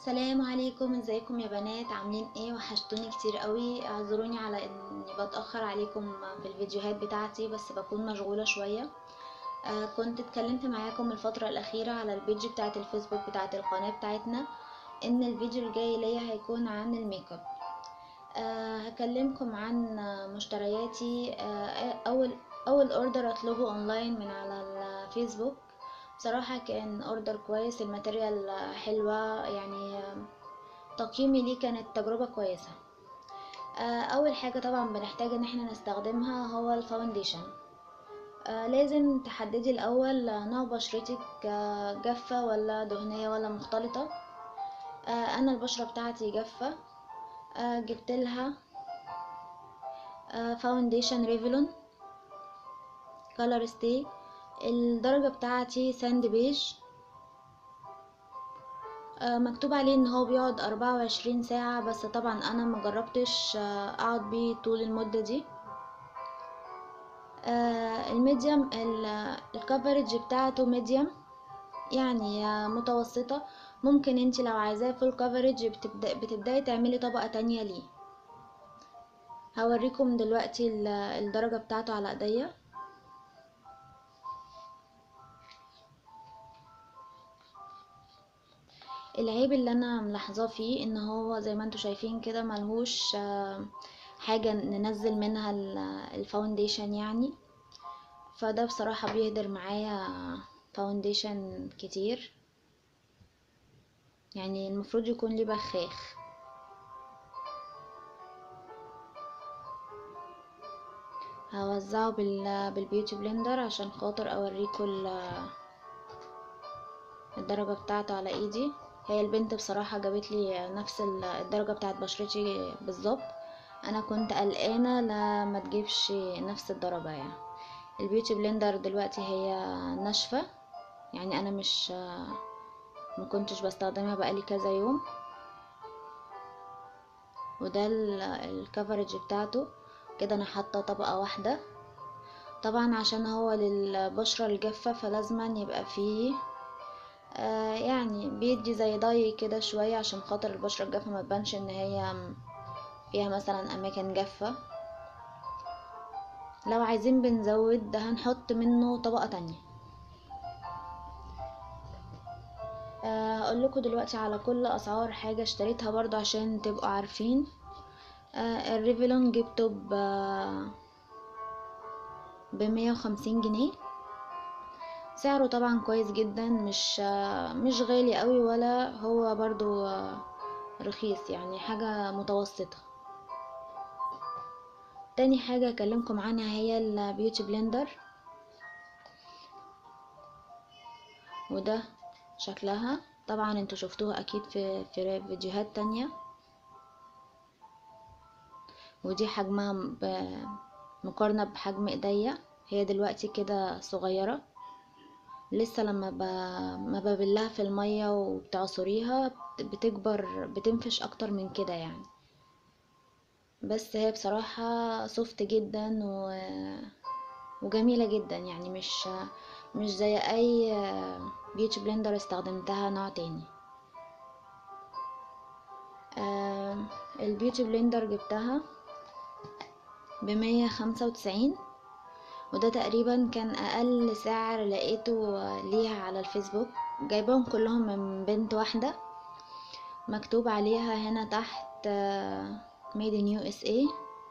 السلام عليكم ازيكم يا بنات عاملين ايه وحشتوني كتير قوي اعذروني على اني بتاخر عليكم في الفيديوهات بتاعتي بس بكون مشغوله شويه آه كنت اتكلمت معاكم الفتره الاخيره على البيج بتاعه الفيسبوك بتاعه القناه بتاعتنا ان الفيديو الجاي ليا هيكون عن الميك اب آه هكلمكم عن مشترياتي آه اول اول اوردر اطلبه اونلاين من على الفيسبوك بصراحة كان اوردر كويس الماتيريال حلوة يعني تقييمي ليه كانت تجربة كويسة اول حاجة طبعا بنحتاج ان احنا نستخدمها هو الفاونديشن لازم تحددي الاول نوع بشرتك جافة ولا دهنية ولا مختلطة انا البشرة بتاعتي جافة جبت لها فاونديشن ريفلون كولر ستي الدرجة بتاعتي ساند بيج آه مكتوب عليه ان هو بيقعد أربعة وعشرين ساعة بس طبعا انا مجربتش آه اقعد بيه طول المدة دي آه الميديم الكفرج بتاعته ميديم يعني متوسطة ممكن انت لو عايزاه فول كفرج بتبدأ بتبدأي تعملي طبقة تانية ليه هوريكم دلوقتي الدرجة بتاعته على ايديا العيب اللي انا ملاحظاه فيه ان هو زي ما انتوا شايفين كده ملهوش حاجه ننزل منها الفاونديشن يعني فده بصراحه بيهدر معايا فاونديشن كتير يعني المفروض يكون ليه بخاخ هوزعه بالبيوتي بلندر عشان خاطر اوريكم الدرجه بتاعته على ايدي هي البنت بصراحة جابت لي نفس الدرجة بتاعت بشرتي بالظبط انا كنت قلقانة لا ما تجيبش نفس الدرجة يعني البيوتي بلندر دلوقتي هي ناشفة يعني انا مش ما كنتش بستخدمها بقالي كذا يوم وده الكفرج بتاعته كده انا حاطه طبقة واحدة طبعا عشان هو للبشرة الجافة فلازما يبقى فيه آه يعني بيدي زي ضي كده شوية عشان خاطر البشرة الجافة ما تبانش ان هي فيها مثلا اماكن جافة لو عايزين بنزود ده هنحط منه طبقة تانية آه هقول لكم دلوقتي على كل اسعار حاجة اشتريتها برضو عشان تبقوا عارفين آه الريفلون جبته ب بمية وخمسين جنيه سعره طبعا كويس جدا مش مش غالي قوي ولا هو برضو رخيص يعني حاجة متوسطة تاني حاجة اكلمكم عنها هي البيوتي بلندر وده شكلها طبعا انتوا شفتوها اكيد في في فيديوهات تانية ودي حجمها مقارنة بحجم ايديا هي دلوقتي كده صغيرة لسه لما ب... ما ببلها في المية وبتعصريها بتكبر بتنفش اكتر من كده يعني بس هي بصراحة سوفت جدا و... وجميلة جدا يعني مش مش زي اي بيوتي بلندر استخدمتها نوع تاني آه البيوتي بلندر جبتها بمية خمسة وتسعين وده تقريبا كان اقل سعر لقيته ليها على الفيسبوك جايبهم كلهم من بنت واحدة مكتوب عليها هنا تحت made in USA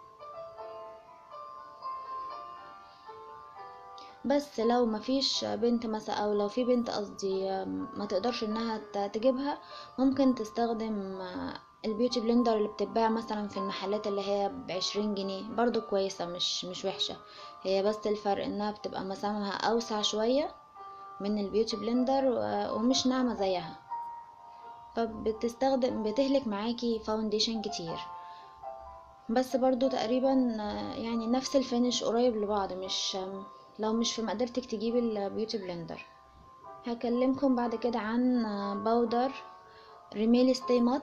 بس لو مفيش بنت مثلا او لو في بنت قصدي ما تقدرش انها تجيبها ممكن تستخدم البيوتي بلندر اللي بتتباع مثلا في المحلات اللي هي بعشرين جنيه برضو كويسة مش مش وحشة هي بس الفرق انها بتبقى مسامها اوسع شوية من البيوتي بلندر ومش ناعمة زيها فبتستخدم بتهلك معاكي فاونديشن كتير بس برضو تقريبا يعني نفس الفينش قريب لبعض مش لو مش في مقدرتك تجيبي البيوتي بلندر هكلمكم بعد كده عن باودر ريميل ستي مات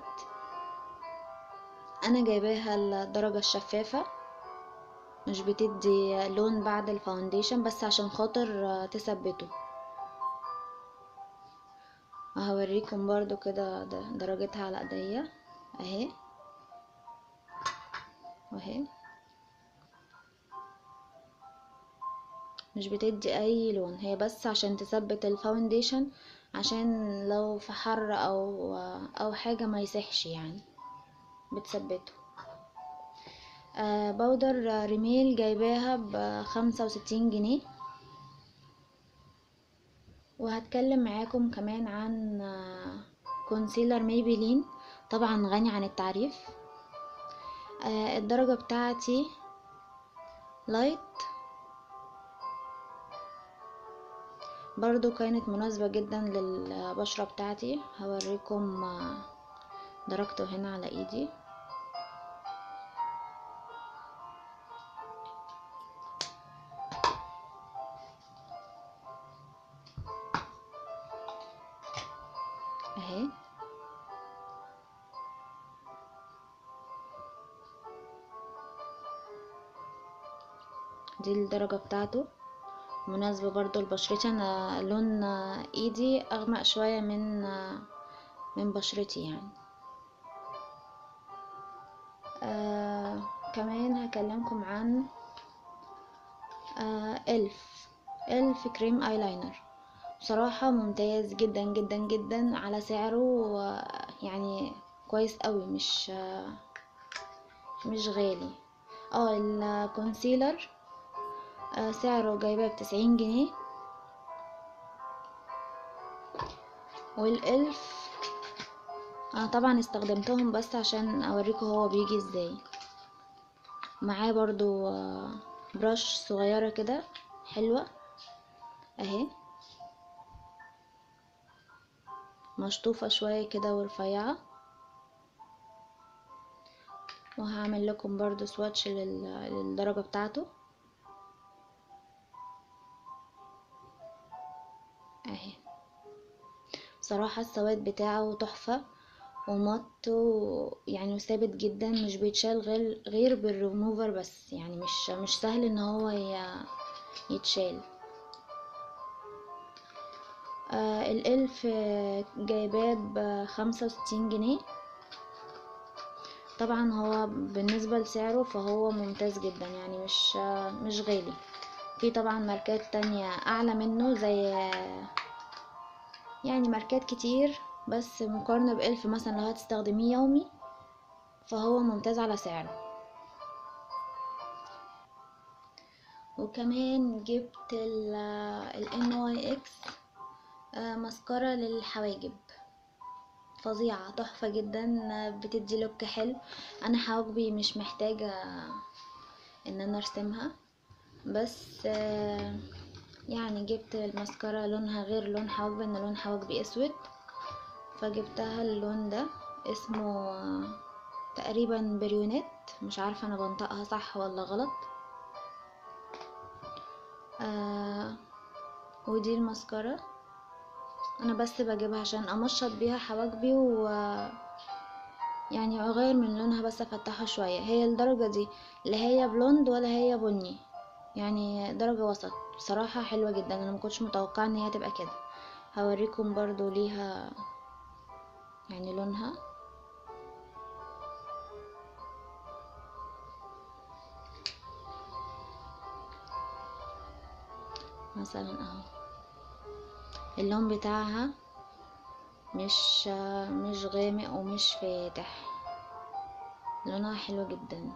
انا جايباها الدرجة الشفافة مش بتدي لون بعد الفاونديشن بس عشان خاطر تثبته هوريكم برضو كده د- درجتها على ايديا اهي واهي مش بتدي اي لون هي بس عشان تثبت الفاونديشن عشان لو في حر او او حاجه ما يسحش يعني بتثبته آه بودر ريميل جايباها بخمسة وستين جنيه وهتكلم معاكم كمان عن آه، كونسيلر ميبيلين طبعا غني عن التعريف آه الدرجة بتاعتي لايت برضو كانت مناسبة جدا للبشرة بتاعتي هوريكم آه، درجته هنا على ايدي اهي دي الدرجة بتاعته مناسبة برضو لبشرتي انا لون ايدي اغمق شوية من من بشرتي يعني آه كمان هكلمكم عن آه الف الف كريم ايلاينر بصراحة ممتاز جدا جدا جدا على سعره آه، يعني كويس قوي مش آه، مش غالي اه الكونسيلر آه، سعره جايباه بتسعين جنيه والالف انا طبعا استخدمتهم بس عشان اوريكم هو بيجي ازاي معاه برضو آه، برش صغيرة كده حلوة اهي مشطوفة شوية كده ورفيعة وهعمل لكم برضو سواتش لل- للدرجة بتاعته اهي بصراحة السواد بتاعه تحفة ومط و- يعني ثابت جدا مش بيتشال غير غير بالريموفر بس يعني مش مش سهل ان هو ي- يتشال آه الالف آه، جايباه بخمسة وستين جنيه طبعا هو بالنسبة لسعره فهو ممتاز جدا يعني مش آه، مش غالي في طبعا ماركات تانية اعلى منه زي آه، يعني ماركات كتير بس مقارنة بألف مثلا لو هتستخدميه يومي فهو ممتاز على سعره وكمان جبت ال ال NYX آه، مسكرة للحواجب فظيعة تحفة جدا آه، بتدي لوك حلو انا حواجبي مش محتاجة ان انا ارسمها بس آه، يعني جبت المسكرة لونها غير لون حواجبي ان لون حواجبي اسود فجبتها اللون ده اسمه آه، تقريبا بريونات مش عارفة انا بنطقها صح ولا غلط آه ودي المسكرة انا بس بجيبها عشان امشط بيها حواجبي و يعني اغير من لونها بس افتحها شوية هي الدرجة دي لا هي بلوند ولا هي بني يعني درجة وسط بصراحة حلوة جدا انا مكنتش متوقعة ان هي تبقى كده هوريكم برضو ليها يعني لونها مثلا اهو اللون بتاعها مش مش غامق ومش فاتح لونها حلو جدا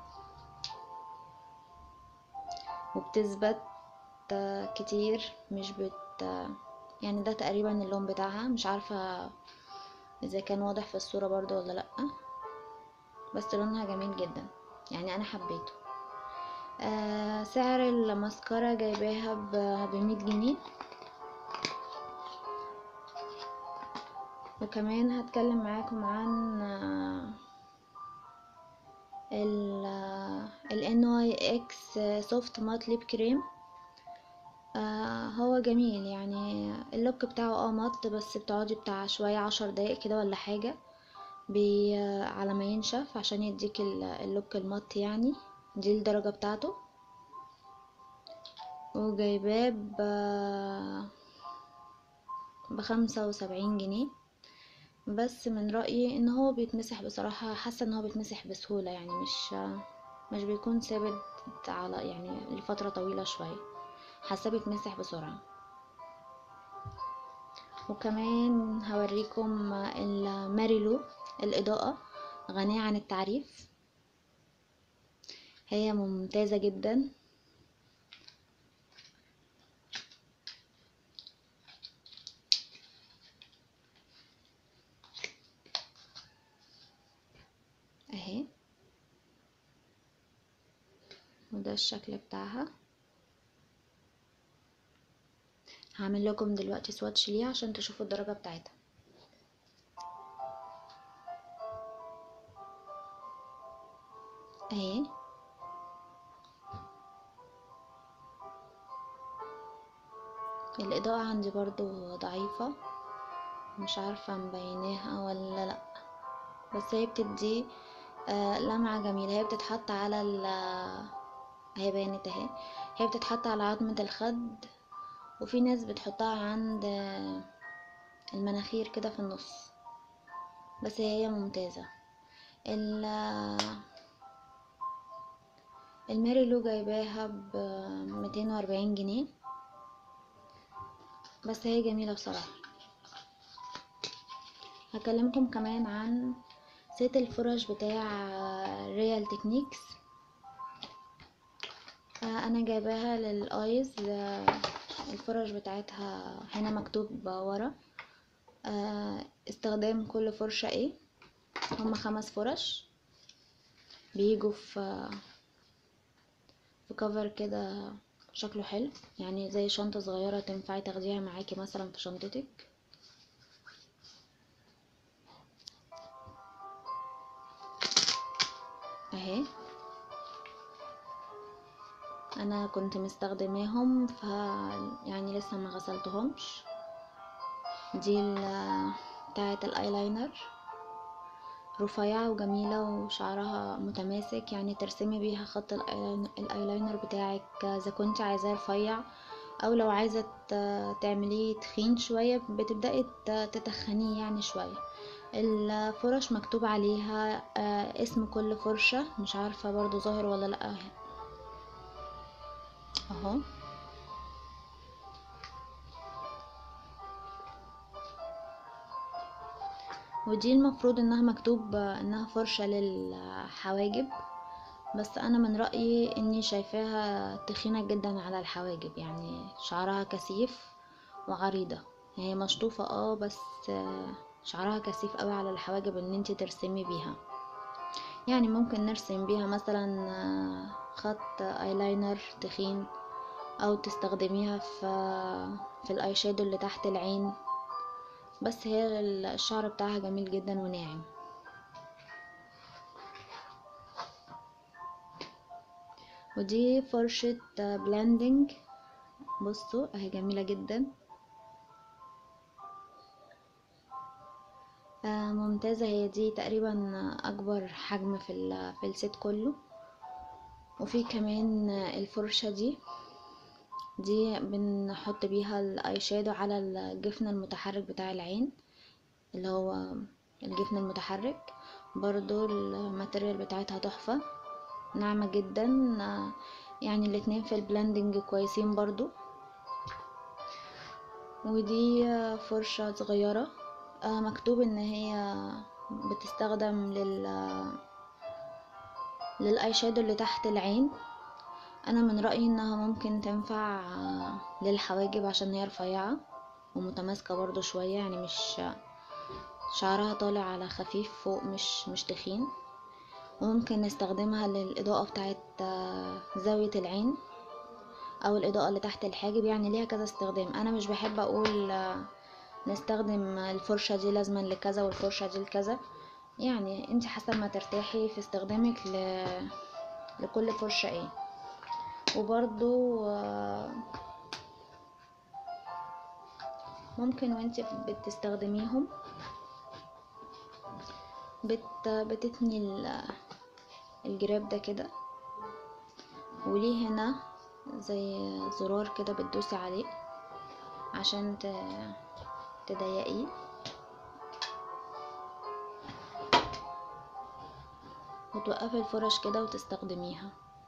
وبتثبت كتير مش بت يعني ده تقريبا اللون بتاعها مش عارفة اذا كان واضح في الصورة برضو ولا لأ بس لونها جميل جدا يعني انا حبيته آه سعر المسكرة جايباها بمية جنيه وكمان هتكلم معاكم عن آه، ال ال NYX سوفت مات ليب كريم آه هو جميل يعني اللوك بتاعه اه مط بس بتقعدي بتاع شوية عشر دقايق كده ولا حاجة بي على ما ينشف عشان يديك ال- اللوك المط يعني دي الدرجة بتاعته وجايباه ب بخمسة وسبعين جنيه بس من رأيي ان هو بيتمسح بصراحة حاسة ان هو بيتمسح بسهولة يعني مش مش بيكون ثابت على يعني لفترة طويلة شوية حاسة بيتمسح بسرعة وكمان هوريكم الماريلو الإضاءة غنية عن التعريف هي ممتازة جدا اهي وده الشكل بتاعها هعمل لكم دلوقتي سواتش ليها عشان تشوفوا الدرجة بتاعتها اهي الإضاءة عندي برضو ضعيفة مش عارفة مبيناها ولا لأ بس هي بتدي آه لمعة جميلة هي بتتحط على ال هي بانت اهي هي بتتحط على عظمة الخد وفي ناس بتحطها عند المناخير كده في النص بس هي ممتازة ال الماريلو جايباها ب 240 جنيه بس هي جميلة بصراحة هكلمكم كمان عن سيت الفرش بتاع ريال تكنيكس انا جايباها للايز الفرش بتاعتها هنا مكتوب ورا استخدام كل فرشة ايه هما خمس فرش بيجوا في في كفر كده شكله حلو يعني زي شنطة صغيرة تنفعي تاخديها معاكي مثلا في شنطتك اهي انا كنت مستخدماهم ف يعني لسه ما غسلتهمش دي بتاعه الايلاينر رفيعة وجميلة وشعرها متماسك يعني ترسمي بيها خط الايلاينر بتاعك اذا كنت عايزاه رفيع او لو عايزة تعمليه تخين شوية بتبدأي تتخنيه يعني شوية الفرش مكتوب عليها اسم كل فرشة مش عارفة برضو ظاهر ولا لأ اهو ودي المفروض انها مكتوب انها فرشة للحواجب بس انا من رأيي اني شايفاها تخينة جدا على الحواجب يعني شعرها كثيف وعريضة هي مشطوفة اه بس شعرها كثيف قوي على الحواجب ان انتي ترسمي بيها يعني ممكن نرسم بيها مثلا خط ايلاينر تخين او تستخدميها في في الاي شادو اللي تحت العين بس هي الشعر بتاعها جميل جدا وناعم ودي فرشة بلاندنج بصوا اهي جميلة جدا ممتازة هي دي تقريبا اكبر حجم في في الست كله وفي كمان الفرشة دي دي بنحط بيها الاي شادو على الجفن المتحرك بتاع العين اللي هو الجفن المتحرك برضو الماتيريال بتاعتها تحفة ناعمة جدا يعني الاتنين في البلندنج كويسين برضو ودي فرشة صغيرة مكتوب ان هي بتستخدم لل للاي شادو اللي تحت العين انا من رايي انها ممكن تنفع للحواجب عشان هي رفيعه ومتماسكه برضو شويه يعني مش شعرها طالع على خفيف فوق مش مش تخين وممكن نستخدمها للاضاءه بتاعه زاويه العين او الاضاءه اللي تحت الحاجب يعني ليها كذا استخدام انا مش بحب اقول نستخدم الفرشه دي لازما لكذا والفرشه دي لكذا يعني انت حسب ما ترتاحي في استخدامك ل... لكل فرشه ايه وبرضو ممكن وانت بتستخدميهم بت... بتتني الجراب ده كده وليه هنا زي زرار كده بتدوسي عليه عشان ت... تضيقيه وتوقفي الفرش كده وتستخدميها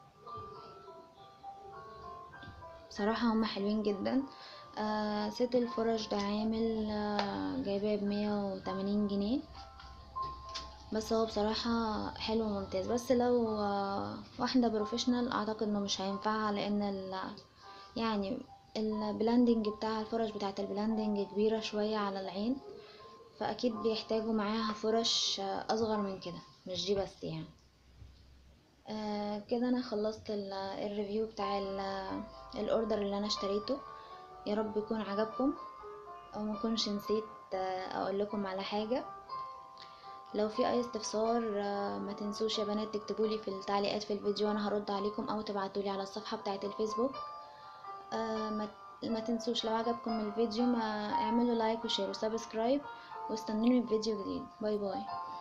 بصراحة هما حلوين جدا آه ست الفرش ده عامل آه جايباه بمية وتمانين جنيه بس هو بصراحة حلو وممتاز بس لو آه واحدة بروفيشنال اعتقد انه مش هينفعها لان ال يعني البلاندنج بتاع الفرش بتاعة البلاندنج كبيرة شوية على العين فاكيد بيحتاجوا معاها فرش آه اصغر من كده مش دي بس يعني آه كده انا خلصت ال- الريفيو بتاع ال- الاوردر اللي انا اشتريته يا رب يكون عجبكم او ما كنش نسيت آه اقول لكم على حاجه لو في اي استفسار آه ما تنسوش يا بنات تكتبولي في التعليقات في الفيديو وانا هرد عليكم او تبعتولي على الصفحه بتاعه الفيسبوك آه ما ما تنسوش لو عجبكم الفيديو ما اعملوا لايك وشير وسبسكرايب واستنوني في فيديو جديد باي باي